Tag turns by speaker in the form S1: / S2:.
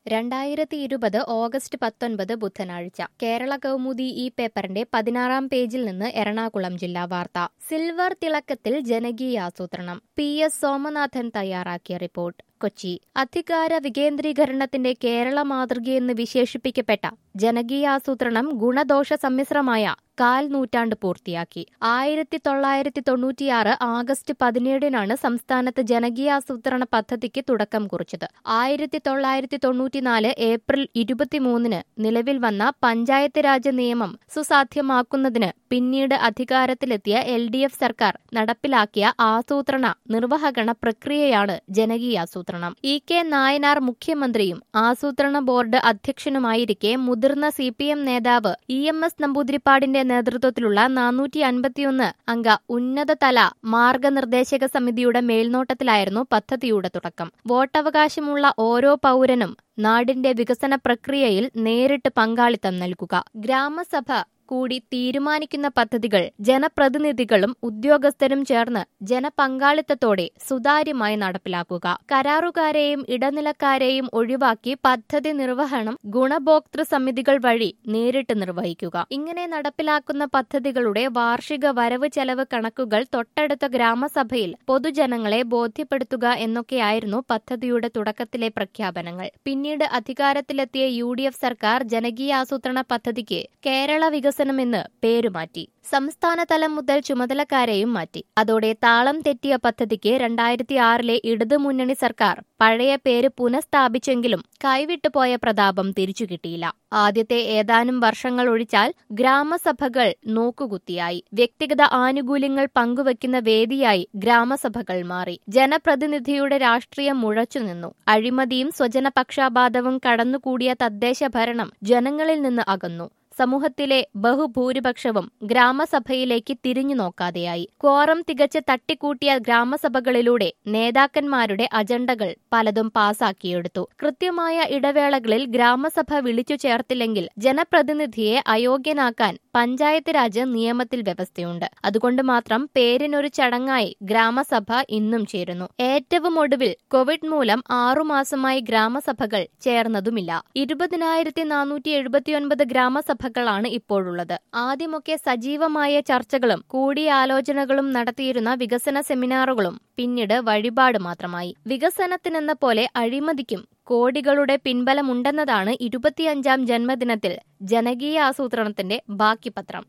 S1: രണ്ടായിരത്തി ഇരുപത് ഓഗസ്റ്റ് പത്തൊൻപത് ബുധനാഴ്ച കേരള കൗമുദി ഈ പേപ്പറിന്റെ പതിനാറാം പേജിൽ നിന്ന് എറണാകുളം ജില്ലാ വാർത്ത സിൽവർ തിളക്കത്തിൽ ജനകീയാസൂത്രണം പി എസ് സോമനാഥൻ തയ്യാറാക്കിയ റിപ്പോർട്ട് കൊച്ചി അധികാര വികേന്ദ്രീകരണത്തിന്റെ കേരള മാതൃകയെന്ന് വിശേഷിപ്പിക്കപ്പെട്ട ജനകീയാസൂത്രണം ഗുണദോഷ സമ്മിശ്രമായ കാൽ നൂറ്റാണ്ട് പൂർത്തിയാക്കി ആയിരത്തി തൊള്ളായിരത്തി തൊണ്ണൂറ്റിയാറ് ആഗസ്റ്റ് പതിനേഴിനാണ് സംസ്ഥാനത്ത് ജനകീയാസൂത്രണ പദ്ധതിക്ക് തുടക്കം കുറിച്ചത് ആയിരത്തി തൊള്ളായിരത്തി തൊണ്ണൂറ്റിനാല് ഏപ്രിൽ ഇരുപത്തിമൂന്നിന് നിലവിൽ വന്ന പഞ്ചായത്ത് രാജ് നിയമം സുസാധ്യമാക്കുന്നതിന് പിന്നീട് അധികാരത്തിലെത്തിയ എൽ ഡി എഫ് സർക്കാർ നടപ്പിലാക്കിയ ആസൂത്രണ നിർവഹണ പ്രക്രിയയാണ് ജനകീയാസൂത്രണം ഇ കെ നായനാർ മുഖ്യമന്ത്രിയും ആസൂത്രണ ബോർഡ് അധ്യക്ഷനുമായിരിക്കെ മുതിർന്ന സി പി എം നേതാവ് ഇ എം എസ് നമ്പൂതിരിപ്പാടിന്റെ നേതൃത്വത്തിലുള്ള നാനൂറ്റി അൻപത്തിയൊന്ന് അംഗ ഉന്നതതല മാർഗനിർദ്ദേശക സമിതിയുടെ മേൽനോട്ടത്തിലായിരുന്നു പദ്ധതിയുടെ തുടക്കം വോട്ടവകാശമുള്ള ഓരോ പൗരനും നാടിന്റെ വികസന പ്രക്രിയയിൽ നേരിട്ട് പങ്കാളിത്തം നൽകുക ഗ്രാമസഭ കൂടി തീരുമാനിക്കുന്ന പദ്ധതികൾ ജനപ്രതിനിധികളും ഉദ്യോഗസ്ഥരും ചേർന്ന് ജനപങ്കാളിത്തത്തോടെ സുതാര്യമായി നടപ്പിലാക്കുക കരാറുകാരെയും ഇടനിലക്കാരെയും ഒഴിവാക്കി പദ്ധതി നിർവഹണം ഗുണഭോക്തൃ സമിതികൾ വഴി നേരിട്ട് നിർവഹിക്കുക ഇങ്ങനെ നടപ്പിലാക്കുന്ന പദ്ധതികളുടെ വാർഷിക വരവ് ചെലവ് കണക്കുകൾ തൊട്ടടുത്ത ഗ്രാമസഭയിൽ പൊതുജനങ്ങളെ ബോധ്യപ്പെടുത്തുക എന്നൊക്കെയായിരുന്നു പദ്ധതിയുടെ തുടക്കത്തിലെ പ്രഖ്യാപനങ്ങൾ പിന്നീട് അധികാരത്തിലെത്തിയ യു ഡി എഫ് സർക്കാർ ജനകീയാസൂത്രണ പദ്ധതിക്ക് കേരള വികസനമെന്ന് പേരുമാറ്റി സംസ്ഥാന തലം മുതൽ ചുമതലക്കാരെയും മാറ്റി അതോടെ താളം തെറ്റിയ പദ്ധതിക്ക് രണ്ടായിരത്തി ആറിലെ ഇടതുമുന്നണി സർക്കാർ പഴയ പേര് പുനഃസ്ഥാപിച്ചെങ്കിലും കൈവിട്ടുപോയ പ്രതാപം തിരിച്ചു കിട്ടിയില്ല ആദ്യത്തെ ഏതാനും വർഷങ്ങൾ ഒഴിച്ചാൽ ഗ്രാമസഭകൾ നോക്കുകുത്തിയായി വ്യക്തിഗത ആനുകൂല്യങ്ങൾ പങ്കുവെക്കുന്ന വേദിയായി ഗ്രാമസഭകൾ മാറി ജനപ്രതിനിധിയുടെ രാഷ്ട്രീയം മുഴച്ചുനിന്നു അഴിമതിയും സ്വജനപക്ഷാപാതവും കടന്നുകൂടിയ തദ്ദേശ ഭരണം ജനങ്ങളിൽ നിന്ന് അകന്നു സമൂഹത്തിലെ ബഹുഭൂരിപക്ഷവും ഗ്രാമസഭയിലേക്ക് തിരിഞ്ഞു നോക്കാതെയായി ക്വാറം തികച്ച് തട്ടിക്കൂട്ടിയ ഗ്രാമസഭകളിലൂടെ നേതാക്കന്മാരുടെ അജണ്ടകൾ പലതും പാസാക്കിയെടുത്തു കൃത്യമായ ഇടവേളകളിൽ ഗ്രാമസഭ വിളിച്ചു ചേർത്തില്ലെങ്കിൽ ജനപ്രതിനിധിയെ അയോഗ്യനാക്കാൻ പഞ്ചായത്ത് രാജ് നിയമത്തിൽ വ്യവസ്ഥയുണ്ട് അതുകൊണ്ട് മാത്രം പേരിനൊരു ചടങ്ങായി ഗ്രാമസഭ ഇന്നും ചേരുന്നു ഏറ്റവും ഒടുവിൽ കോവിഡ് മൂലം ആറുമാസമായി ഗ്രാമസഭകൾ ചേർന്നതുമില്ല ഇരുപതിനായിരത്തി നാനൂറ്റി എഴുപത്തിയൊൻപത് ഗ്രാമസഭ സഭകളാണ് ഇപ്പോഴുള്ളത് ആദ്യമൊക്കെ സജീവമായ ചർച്ചകളും കൂടിയാലോചനകളും നടത്തിയിരുന്ന വികസന സെമിനാറുകളും പിന്നീട് വഴിപാട് മാത്രമായി വികസനത്തിനെന്ന പോലെ അഴിമതിക്കും കോടികളുടെ പിൻബലമുണ്ടെന്നതാണ് ഇരുപത്തിയഞ്ചാം ജന്മദിനത്തിൽ ജനകീയ ആസൂത്രണത്തിന്റെ ബാക്കി പത്രം